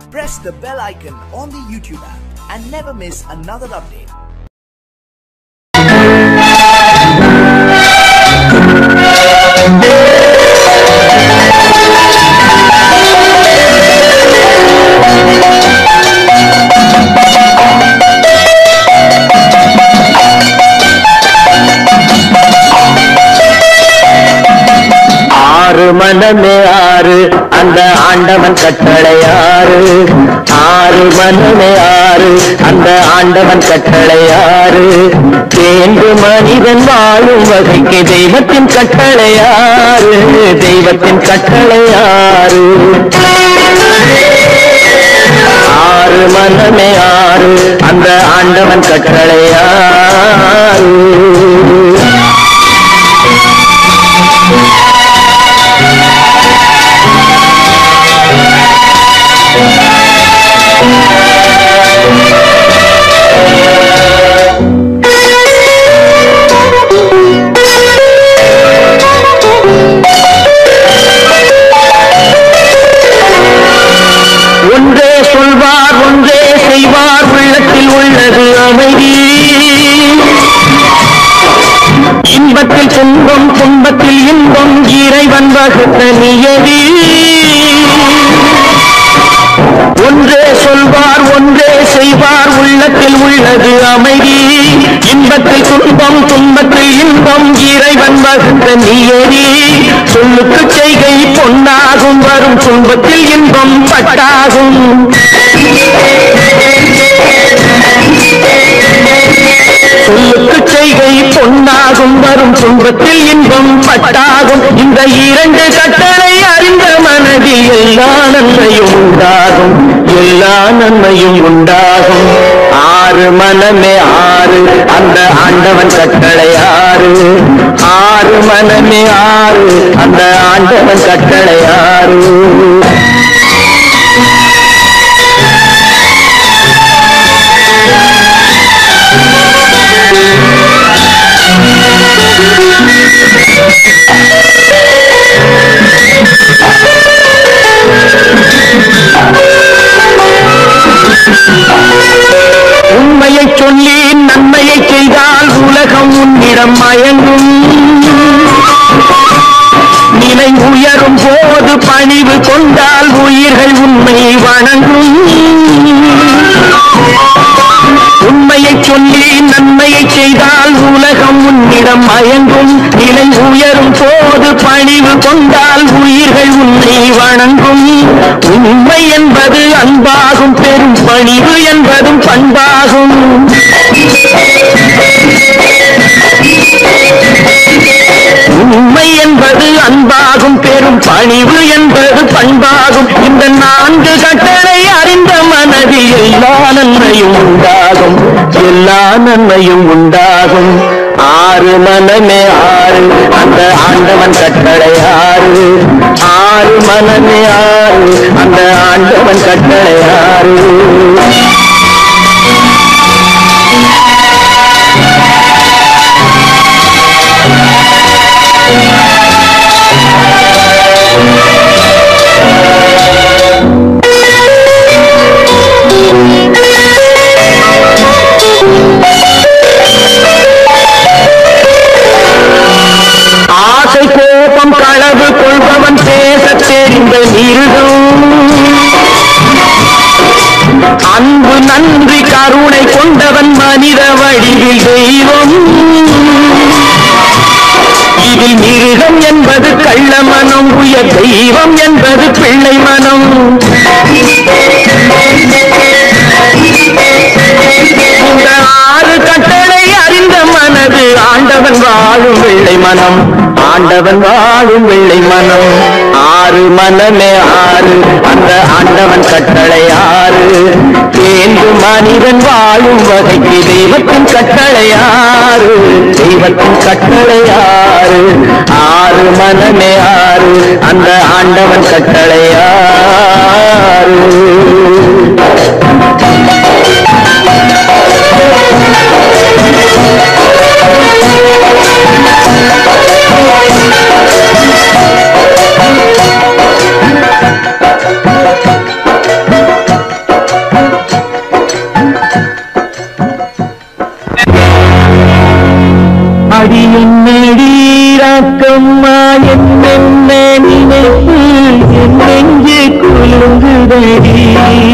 press the bell icon on the YouTube app and never miss another update. ஆறு மனமே ஆறு அந்த ஆண்டவன் கட்டளை ஆறு ஆறு மனமே ஆறு அந்த ஆண்டவன் கட்டளை ஆறு தேர்ந்து மனிதன் வாழும் வகைக்கு தெய்வத்தின் கட்டளை ஆறு தெய்வத்தின் கட்டளை ஆறு ஆறு மனமே ஆறு அந்த ஆண்டவன் கட்டளை ஆறு ஒன்றே சொல்வார் ஒன்றே செய்வார் உள்ளத்தில் உள்ளது அமைதி இன்பத்தில் துன்பம் துன்பத்தில் இன்பம் இறைவன் வகுத்த நியதி ஒன்றே சொல்வார் ஒன்றே செய்வார் உள்ளத்தில் உள்ளது அமைதி இன்பத்தில் துன்பம் துன்பத்தில் இன்பம் இறைவன் வகுத்த நியதி சொல்லுக்கு செய்கை பொன்னாகும் வரும் துன்பத்தில் இன்பம் பட்டாகும் சொல்லுக்கு செய்கை பொன்னாகும் வரும் துன்பத்தில் இன்பம் பட்டாகும் இந்த இரண்டு கட்டளை அறிந்த மனதில் எல்லா நன்மையும் உண்டாகும் எல்லா நன்மையும் உண்டாகும் ஆறு மனமே ஆறு அந்த ஆண்டவன் கட்டளை ஆறு ஆறு மனமே ஆறு அந்த ஆண்டவன் கட்டளை ஆறு உண்மையை சொல்லி நன்மையை செய்தால் உலகம் உன்னிடம் மயங்கும் நிலை உயரும் போது பணிவு கொண்டால் உயிர்கள் உண்மை வணங்கும் உண்மையை சொல்லி நன்மையை செய்தால் உலகம் உன்னிடம் மயங்கும் நிலை உயரும் போது பணிவு கொண்டால் உயிர்கள் உன்னை வணங்கும் உண்மை என்பது அன்பாகும் பெரும் பணிவு என்பதும் பண்பாகும் உண்மை என்பது அன்பாகும் பெரும் பணிவு என்பது பண்பாகும் இந்த நான்கு கட்டளை அறிந்த மனதில் எல்லா நன்மையும் உண்டாகும் எல்லா நன்மையும் உண்டாகும் ஆறு மனமே ஆறு அந்த ஆண்டவன் கட்டளை ஆறு ஆறு மனமே ஆறு அந்த ஆண்டவன் கட்டளை ஆறு ஆசை கோபம் களவு கொள்பவன் பேசத் தெரிந்த மிருகம் அன்பு நன்றி கருணை கொண்டவன் மனித வடிவில் தெய்வம் இதில் மிருகம் என்பது கள்ள மனம் உயர் தெய்வம் என்பது பிள்ளை மனம் இந்த ஆறு கட்டளை அறிந்த மனது ஆண்டவன் வாழும் வெள்ளை மனம் ஆண்டவன் வாழும் வெள்ளை மனம் ஆறு மனமே ஆறு அந்த ஆண்டவன் கட்டளை ஆறு தேர்ந்து மனிதன் வாழும் வகைக்கு தெய்வத்தின் கட்டளை ஆறு தெய்வத்தின் கட்டளை ஆறு ஆறு மனமே ஆறு அந்த ஆண்டவன் கட்டளை ஆறு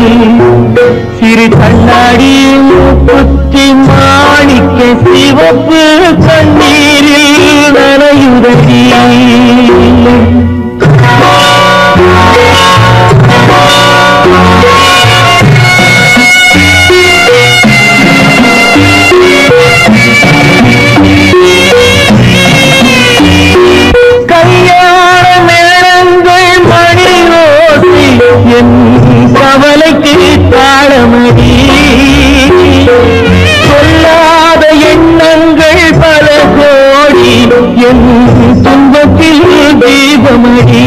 சிறு கண்ணாடி குத்தி மாணிக்க சிவப்பு கண்ணீரில் நனையுதடி கல்யாண நேரங்கள் மணி ஓசி என் கவலைக்கு தாளமடி சொல்லாத எண்ணங்கள் பல கோடி என் துன்பத்தில் தீபமடி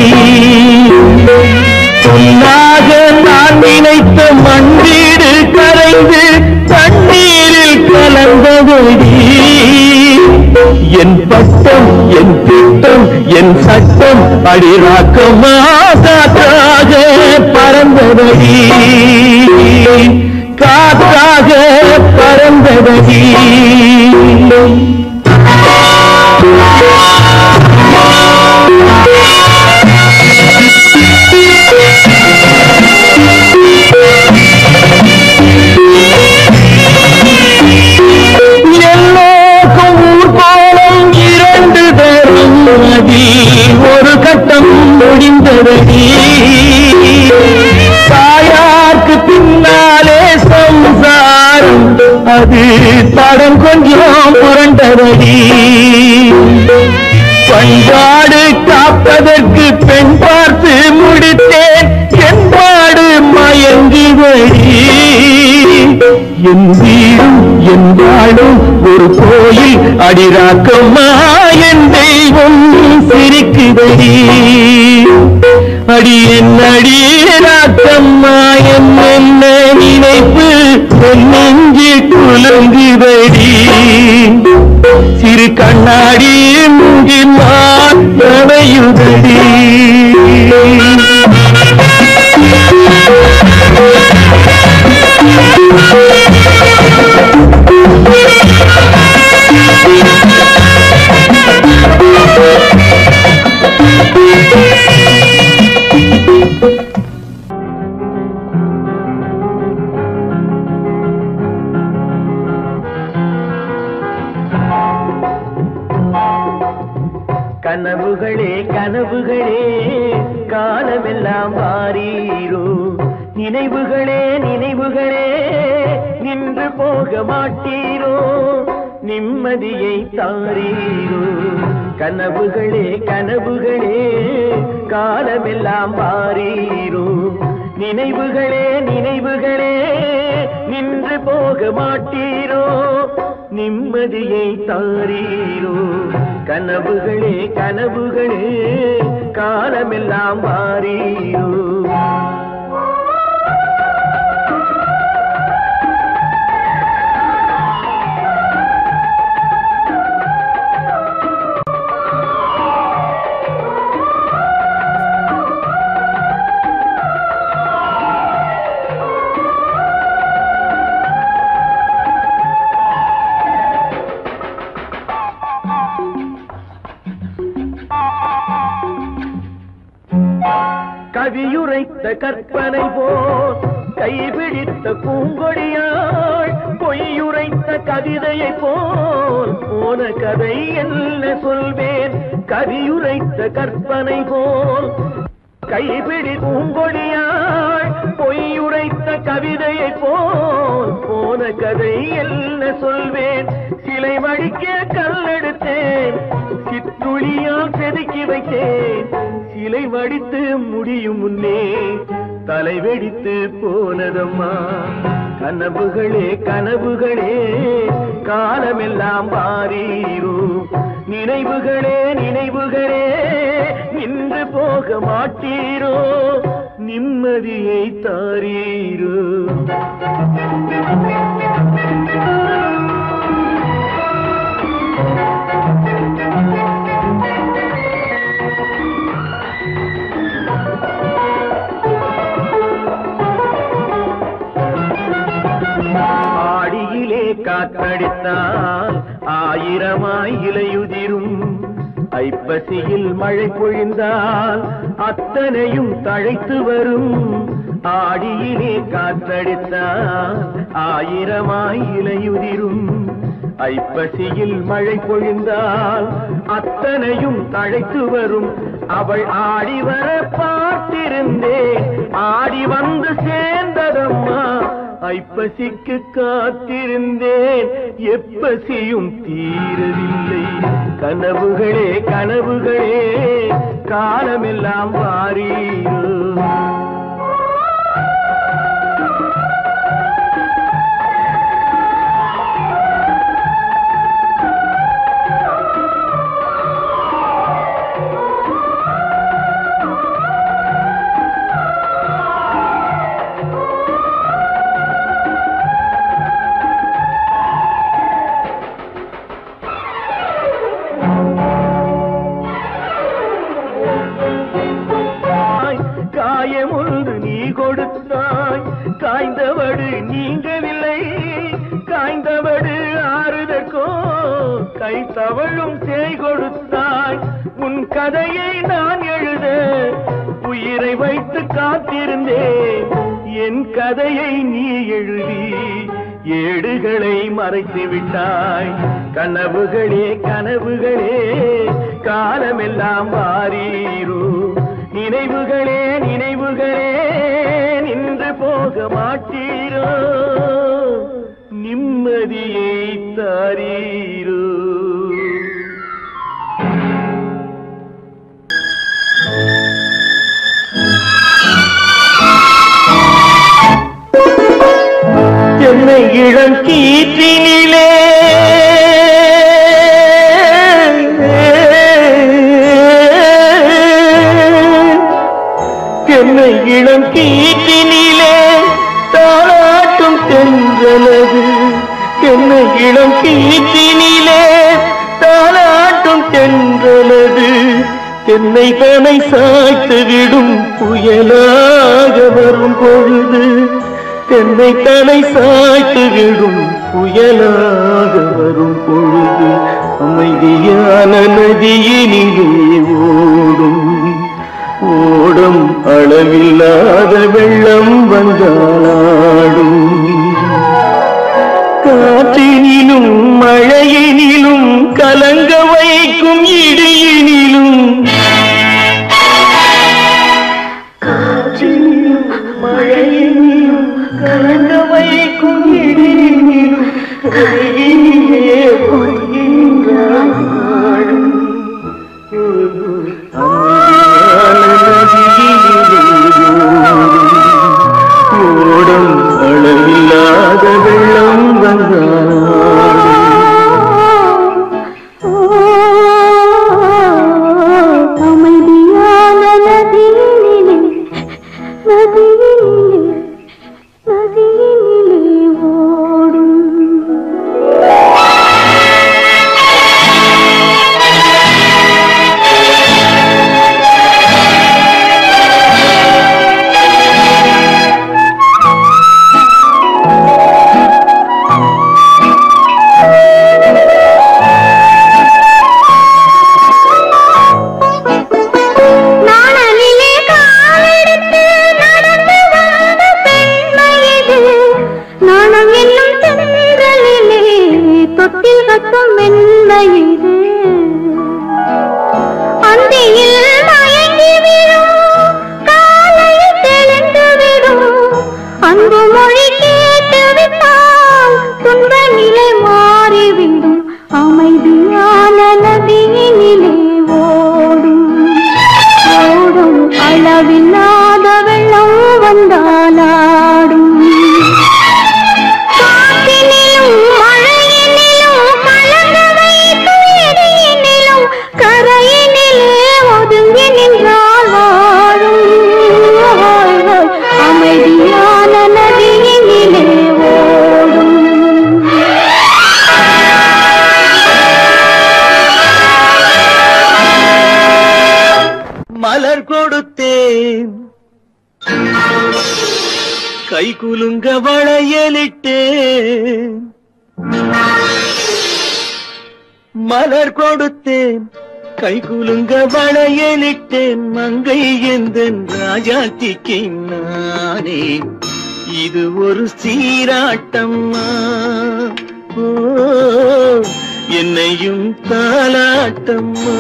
சொல்லாக நான் நினைத்த மண்ணீடு கரைந்து தண்ணீரில் கலந்தபடி என் பட்டம் என் திட்டம் என் சட்டம் அடிராக்கமாக பறந்தபடி காற்றாக பறந்தபடி எல்லோருக்கும் ஊர்கோலம் இரண்டு தரும் அதில் ஒரு கட்டம் முடிந்ததடி தாயார்க்கு பின்னாலே சம்சாரம் அது தடம் கொஞ்சம் புரண்டதடி பண்பாடு காப்பதற்கு பெண் பார்த்து முடித்தேன் என்பாடு மயங்குதடி என் வீடும் என் வாழும் ஒரு கோயில் அடிராக்கம்மா என் தெய்வம் சிரிக்குதடி அடி என் அடிராக்கம்மா என் என்ன நினைப்பு என் நெஞ்சு குலுங்குதடி சிறு கண்ணாடி முங்கினால் நனையுதடி கனவுகளே கனவுகளே காலமெல்லாம் மாறீரோ நினைவுகளே நினைவுகளே நின்று போக மாட்டீரோ நிம்மதியை தாரீரோ கனவுகளே கனவுகளே காலமெல்லாம் மாறீரோ நினைவுகளே நினைவுகளே நின்று போக மாட்டீரோ நிம்மதியை தாரீரோ கனவுகளே கனவுகளே காலமெல்லாம் மாறீரோ கவியுரைத்த கற்பனை போல் கைபிடித்த பூங்கொடியாள் பொய்யுரைத்த கவிதையை போல் போன கதை என்ன சொல்வேன் கவியுரைத்த கற்பனை போல் கைபிடி பூங்கொடியாள் பொய்யுரைத்த கவிதையை போல் போன கதை என்ன சொல்வேன் சிலை வடிக்க கல்லெடுத்தேன் சிற்றுளியால் செதுக்கி வைத்தேன் சிலை வடித்து முடியும் முன்னே தலை வெடித்து போனதம்மா கனவுகளே கனவுகளே காலமெல்லாம் மாறீரோ நினைவுகளே நினைவுகளே நின்று போக மாட்டீரோ நிம்மதியை தாரீரோ ஆடியிலே காற்றடித்தால் ஆயிரமாய் இலையுதிரும் ஐப்பசியில் மழை பொழிந்தால் அத்தனையும் தழைத்து வரும் ஆடியிலே காற்றடித்தான் ஆயிரமாய் இலையுதிரும் ஐப்பசியில் மழை பொழிந்தால் அத்தனையும் தழைத்து வரும் அவள் ஆடி வர பார்த்திருந்தேன் ஆடி வந்து சேர்ந்ததம்மா ஐப்பசிக்கு காத்திருந்தேன் எப்பசியும் தீரவில்லை கனவுகளே கனவுகளே காலமெல்லாம் வாரீரோ கொடுத்தாய் காயம் ஒன்று நீ கொடுத்தாய் காய்ந்தவடு நீங்கவில்லை காய்ந்தவடு ஆறுதற்கோ கை தவழும் சேய் கொடுத்தாய் உன் கதையை நான் எழுத உயிரை வைத்து காத்திருந்தேன் என் கதையை நீ எழுதி ஏடுகளை மறைத்து விட்டாய் கனவுகளே கனவுகளே காலமெல்லாம் வாரீரோ நினைவுகளே நினைவுகளே நின்று போக மாட்டீரோ நிம்மதியை தாரீரோ என்னை இளம் கீற்றினிலே என்னை இளம் கீற்றினிலே தாளாட்டும் தென்றலது என்னை இளம் கீற்றினிலே தாளாட்டும் தென்றலது என்னை தனை சாய்த்து விடும் புயலாக வரும் பொழுது என்னை தலை சாய்த்து விடும் புயலாக வரும் பொழுது அமைதியான நதியினிலே ஓடும் ஓடும் அளவில்லாத வெள்ளம் வந்தாளாடும் காற்றினிலும் மழையினிலும் கலங்க வைக்கும் இடியினிலும் காற்றினிலும் மழையினிலும் கலங்க வைக்கும் இடியினிலும் கையினிலே பொய்கின்றான் நாடும். அமைதியான நதியினிலே ஓடும் ஓடும் அளவில்லாத வெள்ளம் வந்தாடும் அமைதியான நதியினிலே நதியினிலே நதியினிலே ஓடும் நாணலிலே காலெடுத்து நடந்து வந்த பெண்மை இது. நாணம் என்னும் தென்றலிலே தொட்டில் கட்டும் மென்மை இது. அந்தியில் மயங்கி விழும், காலையில் தெளிந்து விடும். அன்பு மொழி கேட்டு விட்டால் துன்ப நிலை மாறிவிடும் அமைதியான நதியினிலே ஓடும் ஓடும் அளவில்லாத வெள்ளம் வந்தாலாடும் காற்றினிலும் மழையினிலும் கலங்க வைக்கும் இடியினிலும் கரையினிலே ஒதுங்கி நின்றால் வாழும் அமைதியான நதியினிலே ஓடும் மலர் கொடுத்தேன் கை குலுங்க வளையலிட்டேன் மலர் கொடுத்தேன் கைகுலுங்க வளையலிட்டேன் மங்கை எந்தன் ராஜாத்திக்கு நானே இது ஒரு சீராட்டம்மா ஓ என்னையும் தாலாட்டம்மா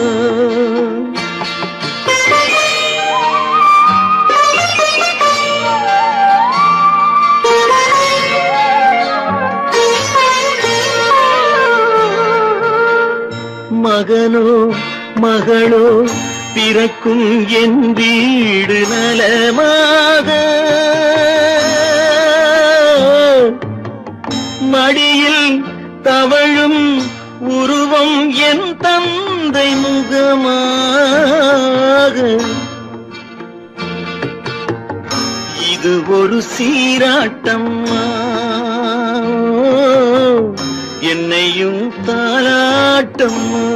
மகனோ மகளோ பிறக்கும் என் வீடு நலமாக மடியில் தவழும் உருவம் என் தந்தை முகமாக இது ஒரு சீராட்டம்மா என்னையும் தாளாட்டம்மா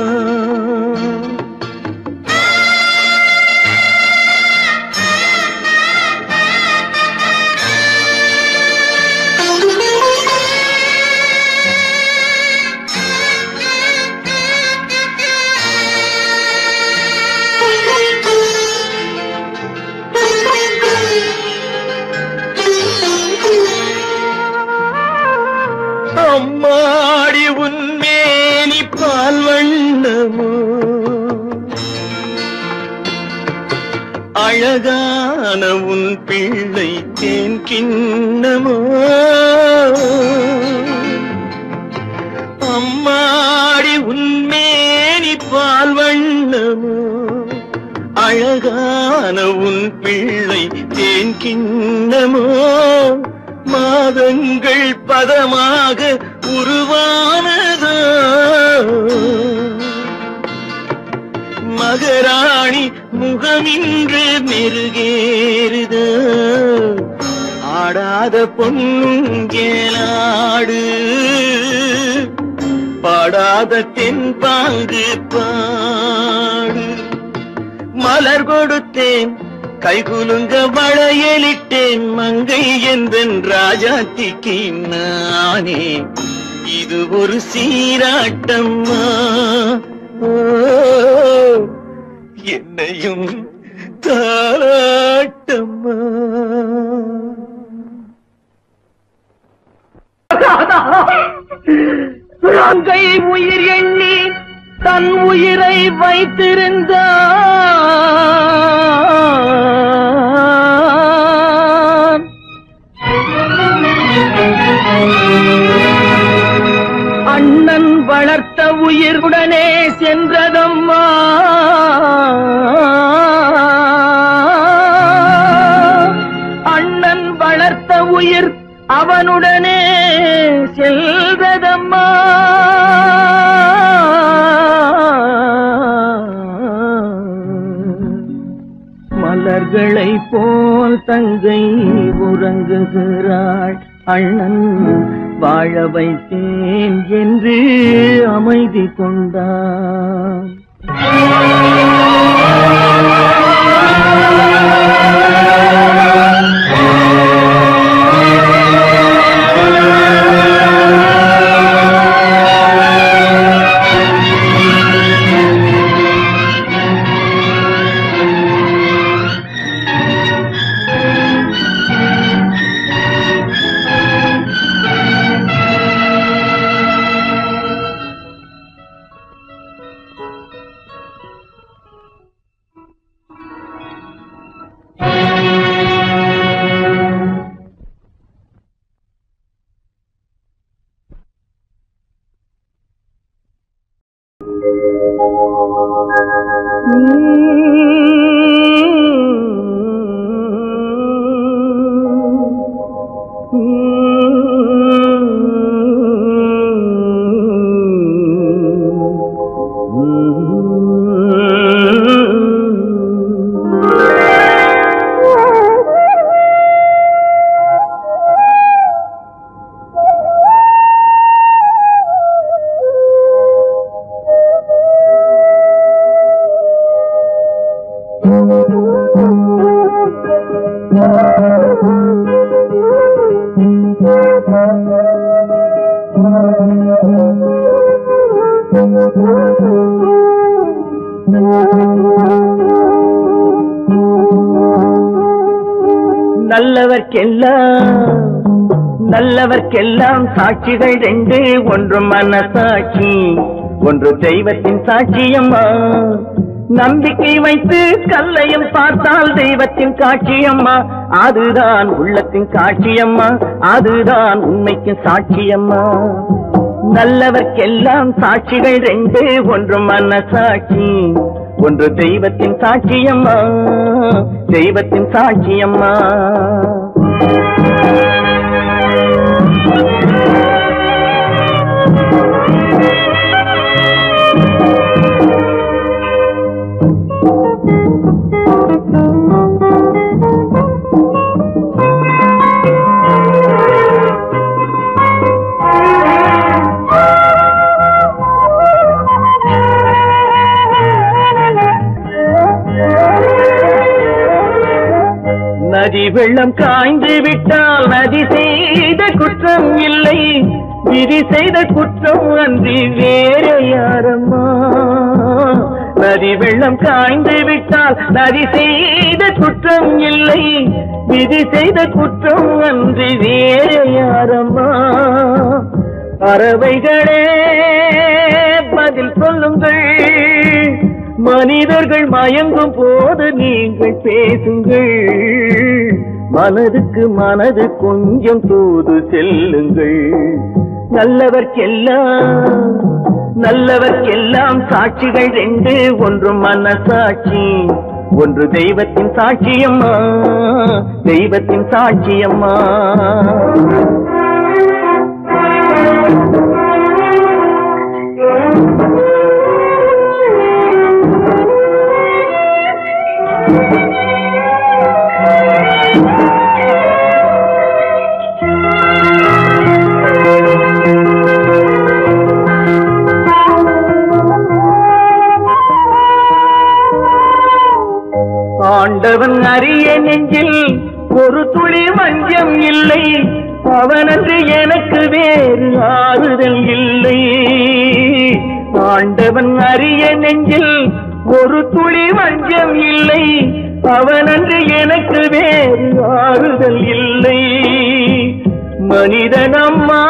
அம்மாடி உன்மேனி பால் வண்ணமோ அழகான உன் பிள்ளை தேன் கிண்ணமோ அம்மாடி உன்மேனி பால் வண்ணமோ அழகான உன் பிள்ளை தேன் கிண்ணமோ மாதங்கள் பதமாக உருவானதோ மகராணி முகமின்று மெருகேறுதோ ஆடாத பொன்னுங்கேலாடு பாடாத தென்பாங்கு பாடு மலர் கொடுத்தேன் கைகுலுங்க வளையலிட்டேன் மங்கை எந்தன் ராஜாத்திக்கு நானே இது ஒரு சீராட்டம்மா ஓ, என்னையும் தாராட்டம்மா மங்கை உயிர் எண்ணி தன் உயிரை வைத்திருந்தான் அண்ணன் வளர்த்த உயிருடனே சென்றதம்மா அண்ணன் வளர்த்த உயிர் அவனுடனே செல்வதம்மா மலர்களை போல் தங்கை உறங்குகிறாள் அண்ணன் வாழ வைத்தேன் என்று அமைதி கொண்டான் Thank you. நல்லவர்க்கெல்லாம் நல்லவர்க்கெல்லாம் சாட்சிகள் ரெண்டு ஒன்று மனசாட்சி ஒன்று தெய்வத்தின் சாட்சியம்மா நம்பிக்கை வைத்து கல்லையும் பார்த்தால் தெய்வத்தின் காட்சியம்மா அதுதான் உள்ளத்தின் காட்சியம்மா அதுதான் உண்மைக்கு சாட்சியம்மா நல்லவர்க்கெல்லாம் சாட்சிகள் ரெண்டு ஒன்று மனசாட்சி ஒன்று தெய்வத்தின் சாட்சியம்மா தெய்வத்தின் சாட்சியம்மா நதி வெள்ளம் காய்ந்து விட்டால் நதி செய்த குற்றம் இல்லை விதி செய்த குற்றம் அன்றி வேற யாரம்மா நதி வெள்ளம் காய்ந்து விட்டால் நதி செய்த குற்றம் இல்லை விதி செய்த குற்றம் அன்றி வேற யாரம்மா பறவைகளே பதில் சொல்லுங்கள் மனிதர்கள் மயங்கும் போது நீங்கள் பேசுங்கள் மனதுக்கு மனது கொஞ்சம் தூது செல்லுங்கள் நல்லவர்க்கெல்லாம் நல்லவர்க்கெல்லாம் சாட்சிகள் ரெண்டு ஒன்று மனசாட்சி ஒன்று தெய்வத்தின் சாட்சியம்மா தெய்வத்தின் சாட்சியம்மா ஆண்டவன் அறிய நெஞ்சில் ஒரு துளி வஞ்சம் இல்லை அவனன்று எனக்கு வேறு ஆறுதல் இல்லை ஆண்டவன் அறிய நெஞ்சில் ஒரு துளி வஞ்சம் இல்லை அவனன்று எனக்கு வேறு ஆறுதல் இல்லை மனிதனம்மா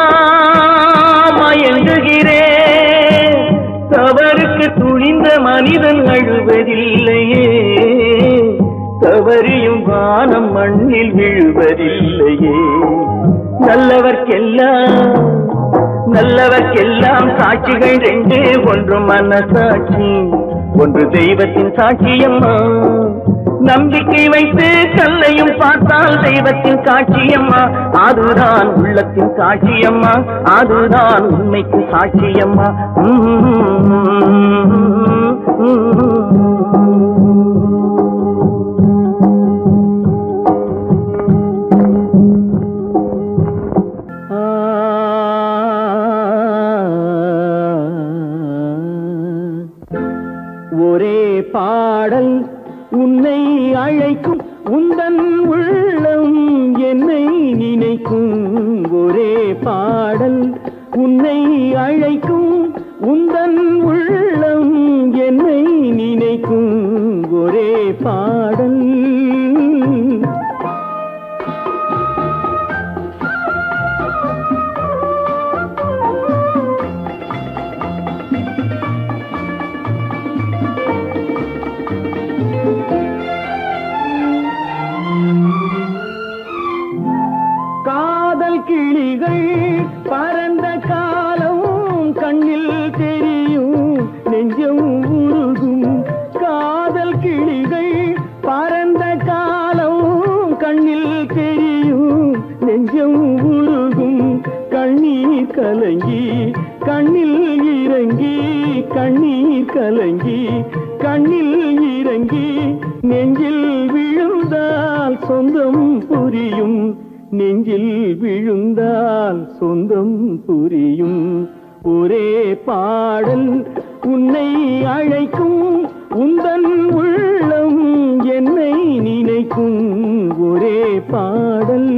மயங்குகிறேன் தவறுக்கு துணிந்த மனிதன் அழுவதில்லையே தவறியும் வானம் மண்ணில் விழுவதில்லையே நல்லவர்க்கெல்லாம் நல்லவர்க்கெல்லாம் சாட்சிகள் ரெண்டு ஒன்று மனசாட்சி ஒன்று தெய்வத்தின் சாட்சியம்மா நம்பிக்கை வைத்து கல்லையும் பார்த்தால் தெய்வத்தின் காட்சியம்மா அதுதான் உள்ளத்தின் காட்சியம்மா அதுதான் உண்மைக்கு சாட்சியம்மா ஒரே பாடல் உன்னை அழைக்கும் உந்தன் உள்ளம் என்னை நினைக்கும் ஒரே பாடல் உன்னை அழைக்கும் உந்தன் உள்ளம் என்னை நினைக்கும் ஒரே பாடல் காதல் கிளிகள் பறந்த காலம் கண்ணில் தெரியும் நெஞ்சம் உருகும் காதல் கிளிகள் பறந்த காலம் கண்ணில் தெரியும் நெஞ்சம் உருகும் கண்ணீர் கலங்கி கண்ணில் இறங்கி கண்ணீர் கலங்கி கண்ணில் இறங்கி நெஞ்சில் விழுந்தால் சொந்தம் புரியும் நெஞ்சில் விழுந்தால் சொந்தம் புரியும் ஒரே பாடல் உன்னை அழைக்கும் உந்தன் உள்ளம் என்னை நினைக்கும் ஒரே பாடல்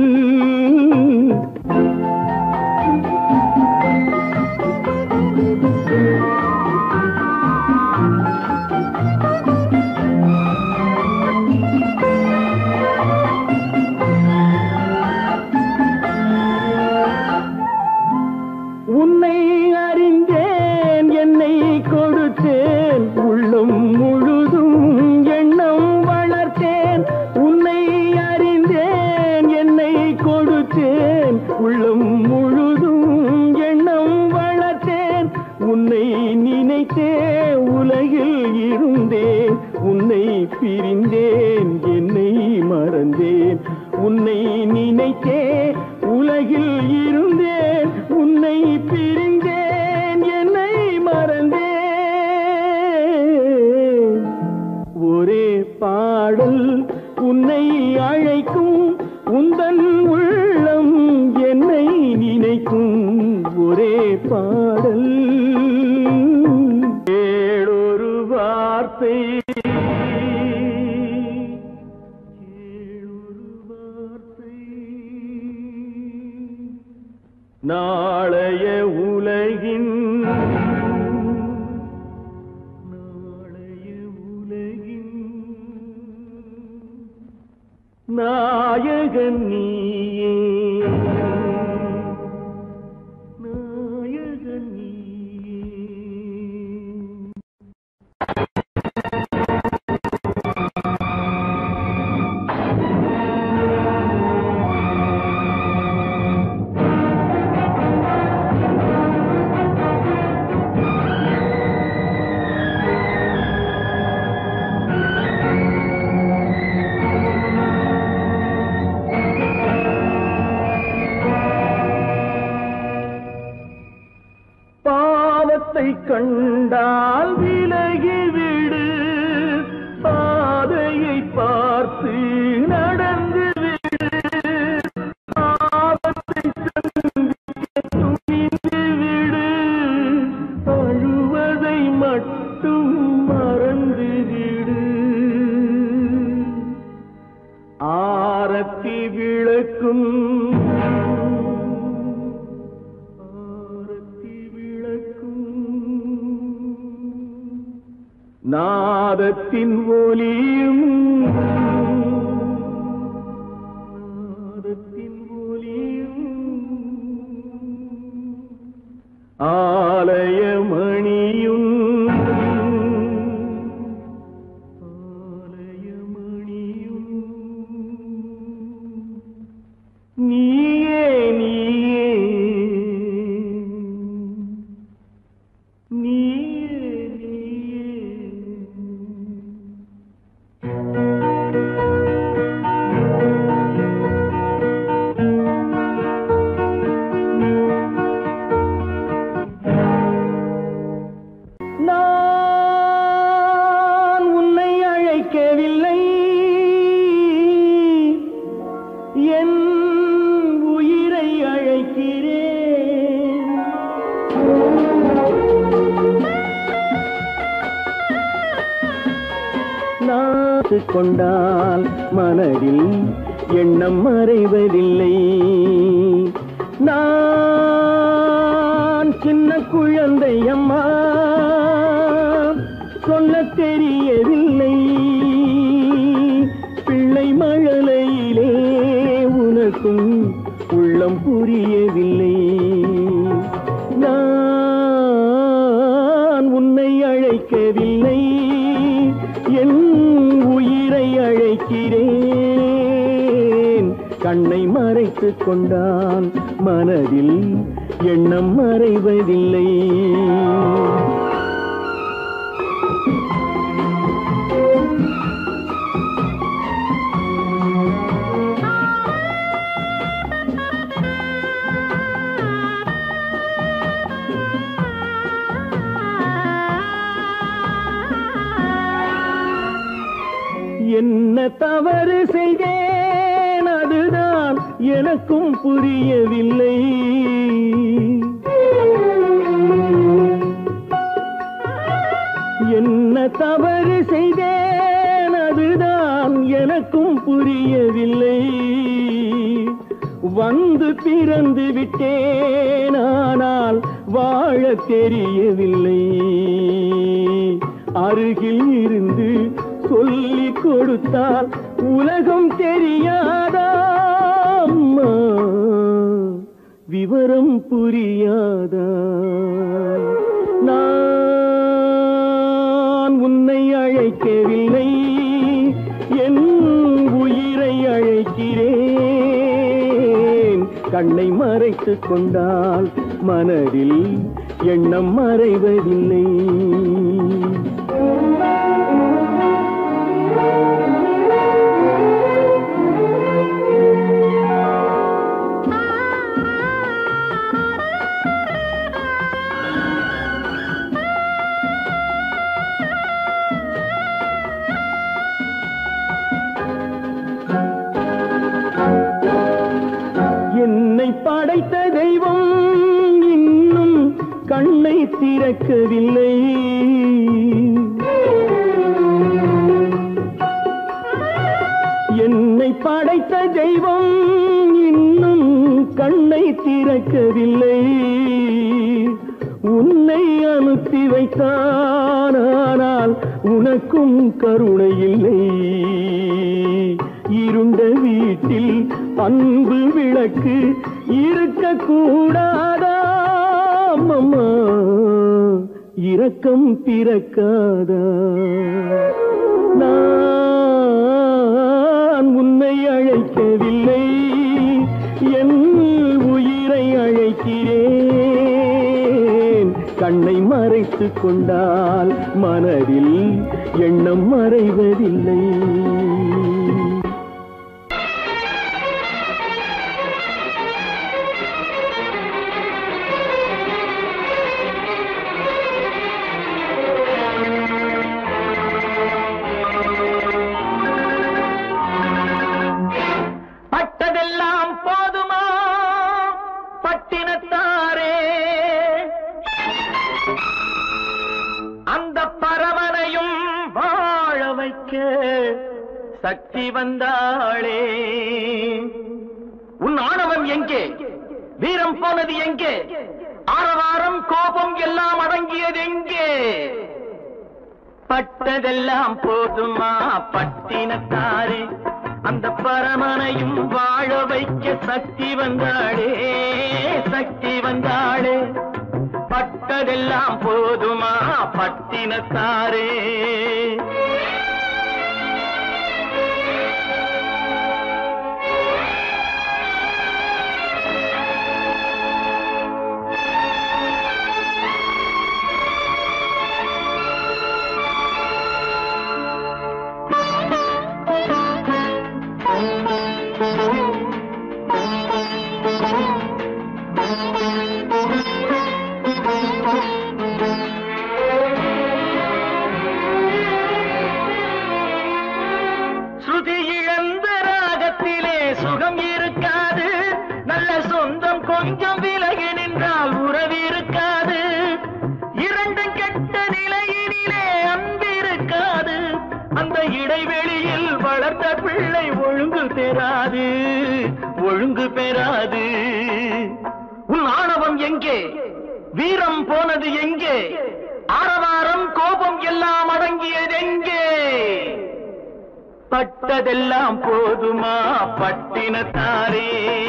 நினைத்தேன் உள்ளம் முழுதும் எண்ணம் வளர்த்தேன் உன்னை நினைத்தே உலகில் இருந்தேன் உன்னை பிரிந்தேன் என்னை மறந்தேன் உன்னை நினைத்தே உலகில் இருந்தேன் உன்னை பிரிந்தேன் என்னை மறந்தேன் ஒரே பாடல் உன்னை அழைக்கும் உந்தன் உள்ளம் என்னை நினைக்கும் ஒரே பாடல் ஏழொரு வார்த்தை ஏழொரு வார்த்தை நாளைய உலகின் நாளைய உலகின் நாயகன் நீயே நாயகன் நீயே பாவத்தை கண்டால் விலகிவிடு பாதையை பார்த்து நடந்து விடு பாவத்தை சந்திக்க துணிந்து விடு அழுவதை மட்டும் மறந்து விடு ஆரத்தி விளக்கும் ஆரத்தி விளக்கும் நாதத்தின் ஒலியும் நாதத்தின் ஒலியும் ஆலயமணியும் ஆலயமணியும் நீயே நீயே நீயே நீயே நான் உன்னை அழைக்கவில்லை என் உயிரை அழைக்கிறேன் நாத்து கொண்டால் மனதில் எண்ணம் மறைவதில்லை நான் சின்ன குழந்தை அம்மா சொல்ல தெரியவில்லை பிள்ளை மழலையிலே உனக்கும் உள்ளம் புரியவில்லை நான் உன்னை அழைக்கவில்லை என் உயிரை அழைக்கிறேன் கண்ணை மறைத்துக் கொண்டான் மனதில் எண்ணம் மறைவதில்லை என்ன தவறு செய்தேன் அதுதான் எனக்கும் புரியவில்லை என்ன தவறு செய்தேன் அதுதான் எனக்கும் புரியவில்லை வந்து பிறந்து விட்டேன் ஆனால் வாழ தெரியவில்லை அருகில் இருந்து சொல்லிக் கொடுத்தால் உலகம் தெரியாதா அம்மா விவரம் புரியாதா நான் உன்னை அழைக்கவில்லை என் உயிரை அழைக்கிறேன் கண்ணை மறைத்துக் கொண்டால் மனதில் எண்ணம் மறைவதில்லை என்னை படைத்த தெய்வம் இன்னும் கண்ணை திறக்கவில்லை என்னை படைத்த தெய்வம் இன்னும் கண்ணை திறக்கவில்லை உன்னை அனுப்பி வைத்தான் ஆனால் உனக்கும் கருணை இல்லை இருண்ட வீட்டில் அன்பு விளக்கு இருக்க கூடாதா அம்மா இரக்கம் பிறக்காதா நான் உன்னை அழைக்கவில்லை என் உயிரை அழைக்கிறேன் கண்ணை மறைத்துக் கொண்டால் மனதில் எண்ணம் மறைவதில்லை பட்டதெல்லாம் போதுமா பட்டினத்தாரே அந்த பரவனையும் வாழ வைக்க சக்தி வந்தாளே உன் ஆணவம் எங்கே வீரம் போனது எங்கே ஆரவாரம் கோபம் எல்லாம் அடங்கியது எங்கே பட்டதெல்லாம் போதுமா பட்டினத்தாரே அந்த பரமனையும் வாழ வைக்க சக்தி வந்தாளே சக்தி வந்தாளே பட்டதெல்லாம் போதுமா பட்டினத்தாரே ஸ்ருதி இழந்த ராகத்திலே சுகம் இருக்காது நல்ல சொந்தம் கொஞ்சம் விலகி நின்றால் உறவு இருக்காது இரண்டும் கெட்ட நிலையினிலே அன்பு இருக்காது அந்த இடைவெளியில் வளர்ந்த பிள்ளை ஒழுங்கு பெறாது ஒழுங்கு பெறாது உன் ஆணவம் எங்கே வீரம் போனது எங்கே ஆரவாரம் கோபம் எல்லாம் அடங்கியது எங்கே பட்டதெல்லாம் போதுமா பட்டினத்தாரே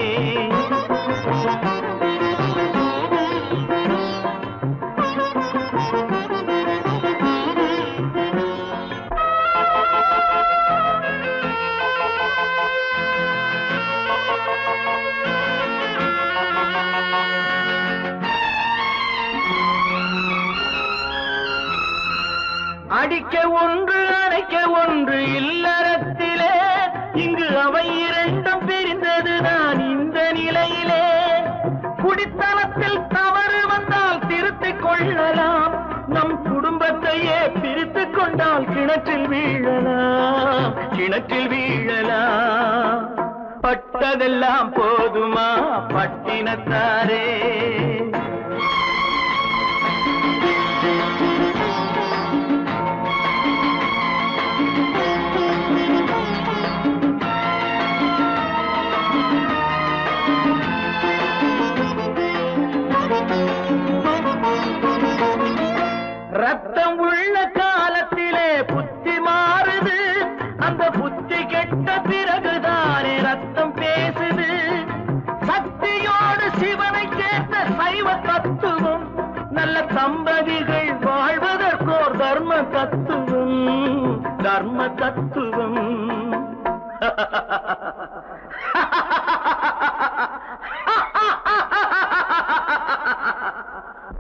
அடிக்க ஒன்று அணைக்க ஒன்று இல்லறத்திலே இங்கு அவை இரண்டும் பிரிந்தது நான் இந்த நிலையிலே குடித்தனத்தில் தவறு வந்தால் திருத்திக் கொள்ளலாம் நம் குடும்பத்தையே பிரித்துக் கொண்டால் கிணற்றில் வீழலாம் கிணற்றில் வீழலாம் பட்டதெல்லாம் போதுமா பட்டினத்தாரே ரத்தம் உள்ள காலத்திலே புத்தி மாறுது அந்த புத்தி கெட்ட பிறகுதானே ரத்தம் பேசுது சக்தியோடு சிவனை சேர்ந்த சைவ தத்துவம் நல்ல தம்பதிகள் வாழ்வதற்கோர் தர்ம தத்துவம் தர்ம தத்துவம்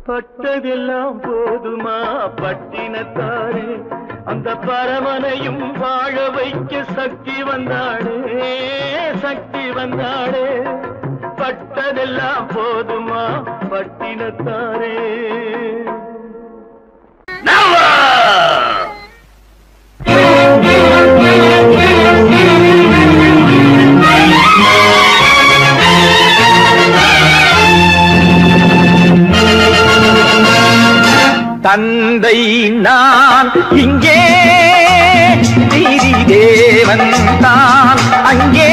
பட்டதெல்லாம் போதுமா பட்டினத்தாரே அந்த பரமனையும் வாழ வைக்க சக்தி வந்தாளே சக்தி வந்தாளே பட்டதெல்லாம் போதுமா பட்டினத்தாரே தந்தை நான் இங்கே நீதி தேவன் தான் அங்கே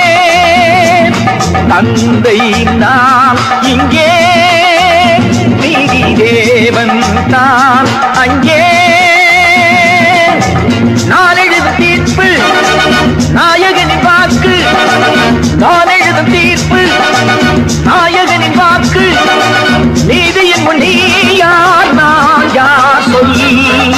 தந்தை நான் இங்கே நீதி தேவன் தான் அங்கே நான் எழுதும் தீர்ப்பு நாயகனின் வாக்கு நான் எழுதும் தீர்ப்பு நாயகனின் வாக்கு நீதியின் முன் நீ யார் நான் யார் சொல்லி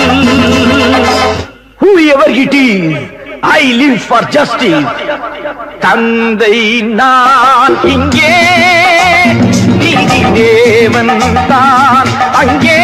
whoever it is I live for justice தந்தை நான் இங்கே நீதி தேவன் தான் அங்கே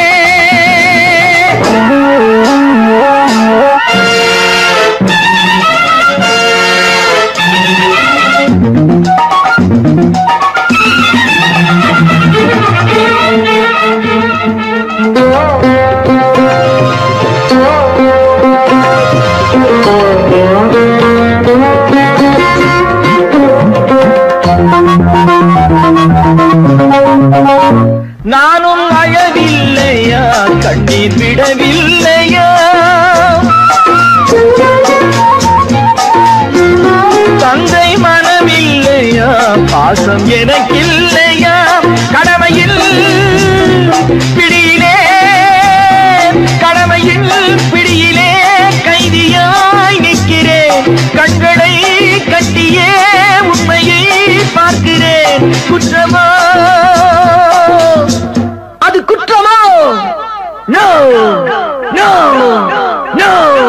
நானும் அழவில்லையா கண்ணீர் விடவில்லையா தந்தை மனமில்லையா பாசம் எனக்கில்லையா கடமையில் பிடியிலே கடமையில் பிடியிலே கைதியாய் நிற்கிறேன் கண்களை கட்டியே உண்மையை பார்க்கிறேன் குற்றமா அது குற்றமோ நோ நோ நோ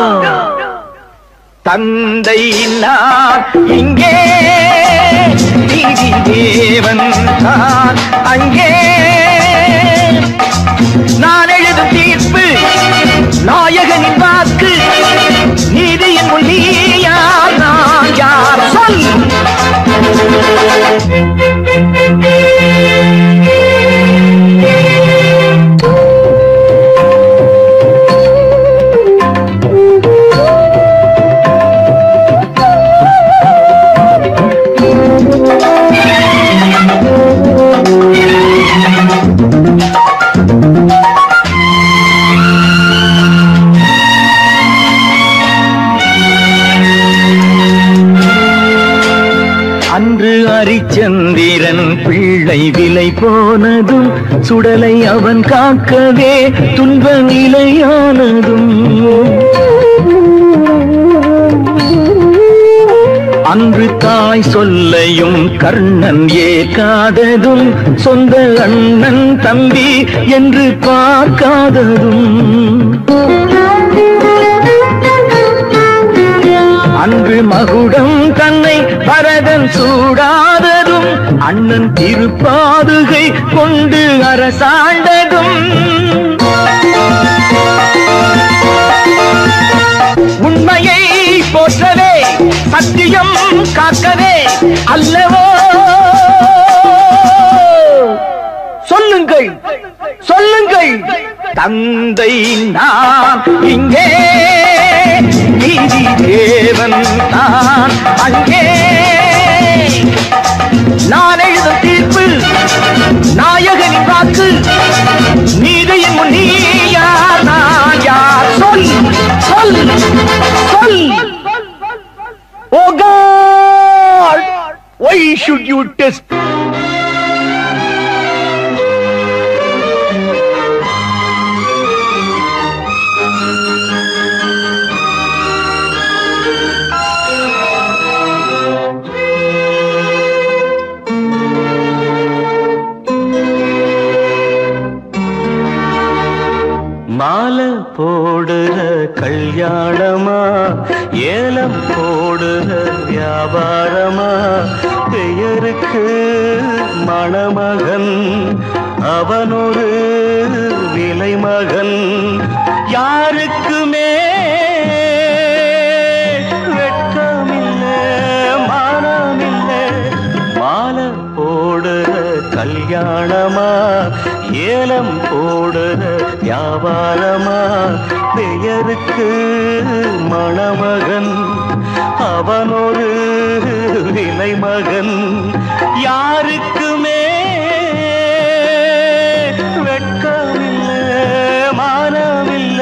தந்தை நான் இங்கே நீதி தேவன் தான் அங்கே நான் எழுதும் தீர்ப்பு நாயகனின் வாக்கு நீதியின் முன் நீ யார் நான் யார் சொல் அன்று அரிச்சந்திரன் பிள்ளை விலை போனதும் சுடலை அவன் காக்கவே துன்ப நிலையானதும் அன்று தாய் சொல்லையும் கர்ணன் ஏற்காததும் சொந்த அண்ணன் தம்பி என்று பார்க்காததும் அன்று மகுடம் தன்னை பரதன் சூடாததும் அண்ணன் திருப்பாதுகை கொண்டு அரசாண்டதும் உண்மையை போற்றவே சத்தியம் காக்கவே அல்லவோ சொல்லுங்கள் சொல்லுங்கள் தந்தை நான் இங்கே நீதி தேவன் தான் அங்கே நான் எழுதும் தீர்ப்பு நாயகனின் வாக்கு நீதியின் முன் நீ யார் நான் யார் சொல் சொல் சொல் Oh God! Why should you test மாலை போடுற கல்யாணமா ஏலம் போடுற வியாபாரமா பெயருக்கு மணமகன் அவனொரு விலை மகன் யாருக்குமே வெட்கமில்ல மானமில்ல மாலை போடுற கல்யாணமா ஏலம் போடுற வியாபாரமா பெயருக்கு மணமகன் அவனொரு விலை மகன் யாருக்குமே வெட்கமில்ல மானமில்ல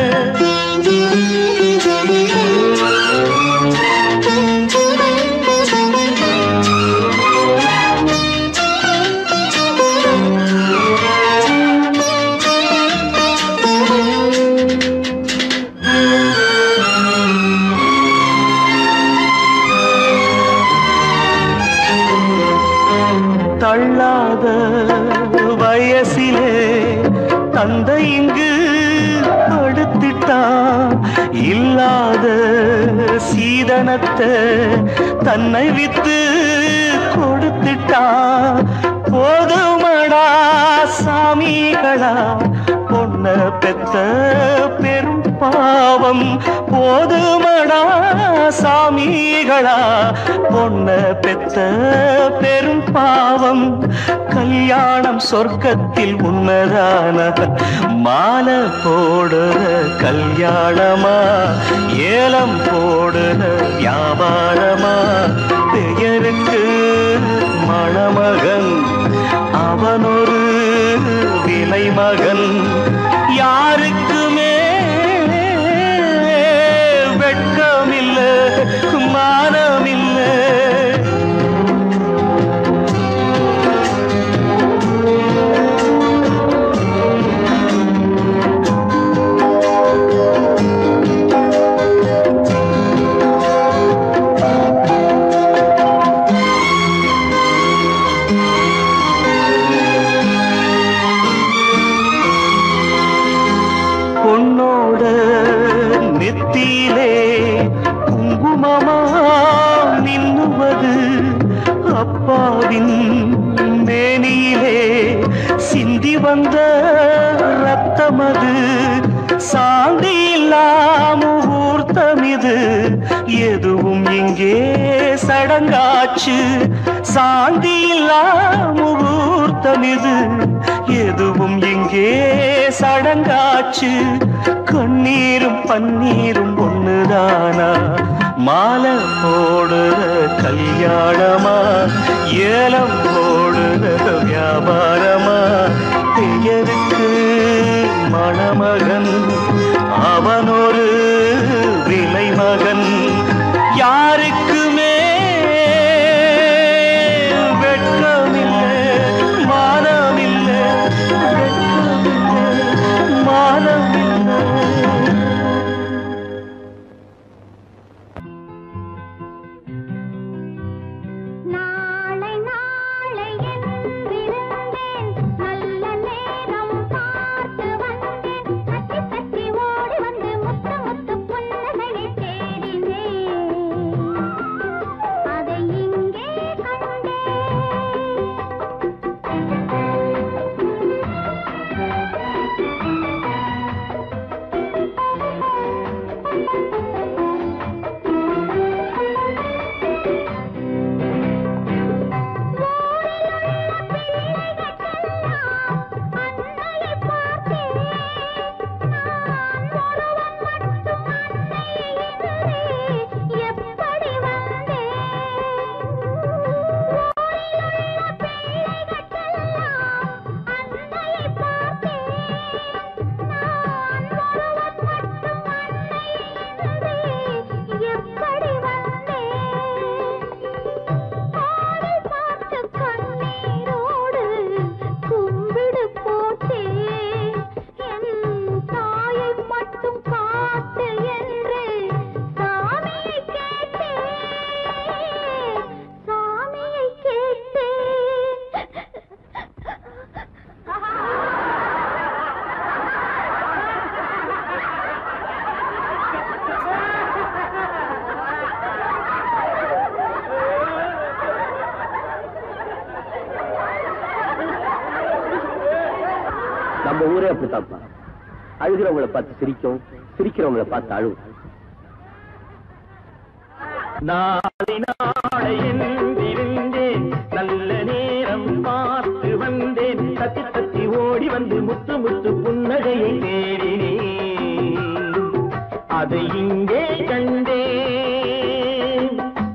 தள்ளாத வயசிலே தந்தை இங்கு படுத்திட்டான் இல்லாத சீதனத்தை தன்னை வித்து கொடுத்துட்டான் போதுமடா சாமிகளா பொண்ண பெத்த பெரும் பாவம் போதுமடா சாமிகளா பொண்ண பெத்த பெரும் பாவம் கல்யாணம் சொர்க்கத்தில் உன்னதான மாலை போடுற கல்யாணமா ஏலம் போடுற வியாபாரமா பெயருக்கு மணமகன் அவனொரு விலை மகன் யாருக்குமே வெட்கமில்ல மானமில்ல பொன்னோட நெத்தியிலே குங்குமமா நின்னுவது அப்பாவின் மேனியிலே சிந்தி வந்த ரத்தமது சாந்தி இல்லாம ஊர்த்தமிது எதுவும் இங்கே சடங்காச்சு சாந்தி இல்லாம ஊர்த்தமிது எதுவும் இங்கே சடங்காச்சு கண்ணீரும் பன்னீரும் ஒண்ணுதானா மாலை போடுற கல்யாணமா ஏலம் போடுற வியாபாரமா பெயருக்கு மணமகன் அவனொரு விலை மகன் யாருக்குமே வெட்கமில்லை மானமில்லை வெட்கமில்லை மானமில்லை நாளை நாளை என்றிருந்தேன் நல்ல நேரம் பார்த்து வந்தேன் தட்டி தட்டி ஓடி வந்து முத்த முத்து புன்னகையை தேடி நம்ம ஊரே அப்படித்தான்ப்பா அழுகிறவங்கள பார்த்து சிரிக்கும் சிரிக்கிறவங்கள பார்த்து அழுவும் நாளை நாளை என்றிருந்தேன் நல்ல நேரம் பார்த்து வந்தேன் தத்தி தத்தி ஓடி வந்து முத்து முத்து புன்னகையை தேடினேன் அதை இங்கே கண்டேன்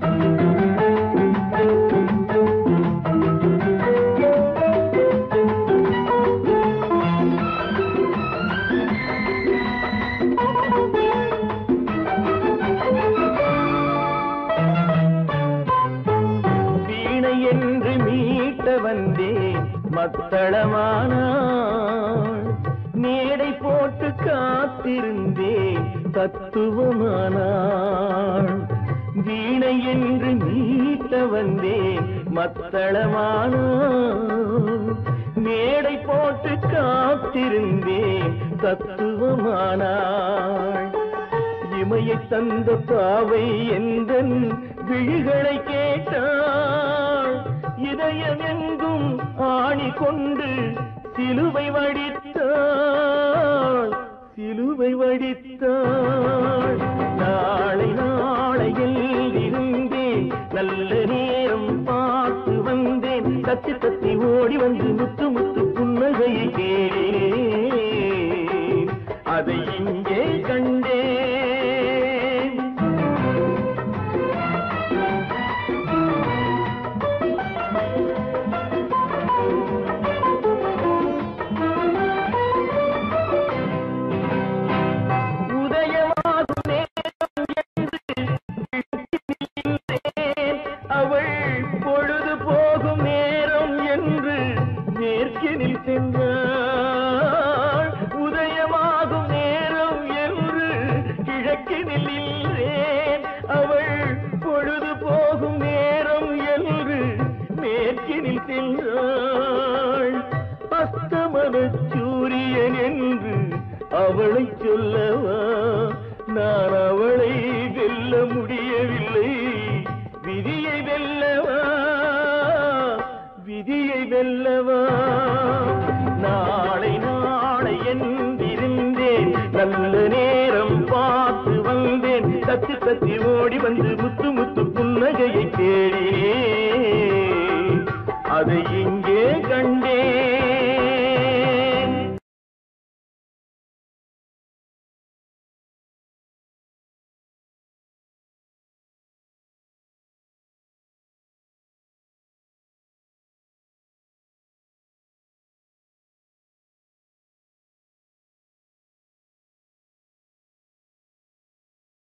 வீணை என்று மீட்ட வந்தேன் மத்தளமானாள் மேடை போட்டு காத்திருந்தேன் தத்துவமானாள் வீணை என்று மீட்ட வந்தேன் மத்தளமானாள் மேடை போட்டு காத்திருந்தேன் தத்துவமானாள் இமையை தந்த பாவை எந்தன் விழிகளை கேட்டாள் இதயம் எங்கும் ஆணி கொண்டு சிலுவை வடித்தாள் சிலுவை வடித்தாள் நாளை நாளையில் இருந்தேன் நல்ல நேரம் பார்த்து வந்தேன் தத்தி தத்தி ஓடி வந்து முத்து முத்து புன்னகையை கேளேன் அதை இங்கே கண்டேன் உதயமாகும் நேரம் என்று நின்றேன். அவள் பொழுது போகும் நேரம் என்று நேர்கினில் சென்றாள் உதயமாகும் நேரம் என்று கிழக்கினில் நின்றேன் அவள் பொழுது போகும் நேரம் என்று மேற்கினில் சென்றாள் அஸ்தமன சூரியன் என்று அவளை சொல்லவா நான் அவளை வெல்ல முடியவில்லை விதியை வெல்லவா விதியை வெல்லவா நாளை நாளை என்றிருந்தேன் நல்ல நேரம் பார்த்து வந்தேன் தத்தி தத்தி ஓடி வந்து முத்து முத்து புன்னகையை தேடினேன் அதை இங்கே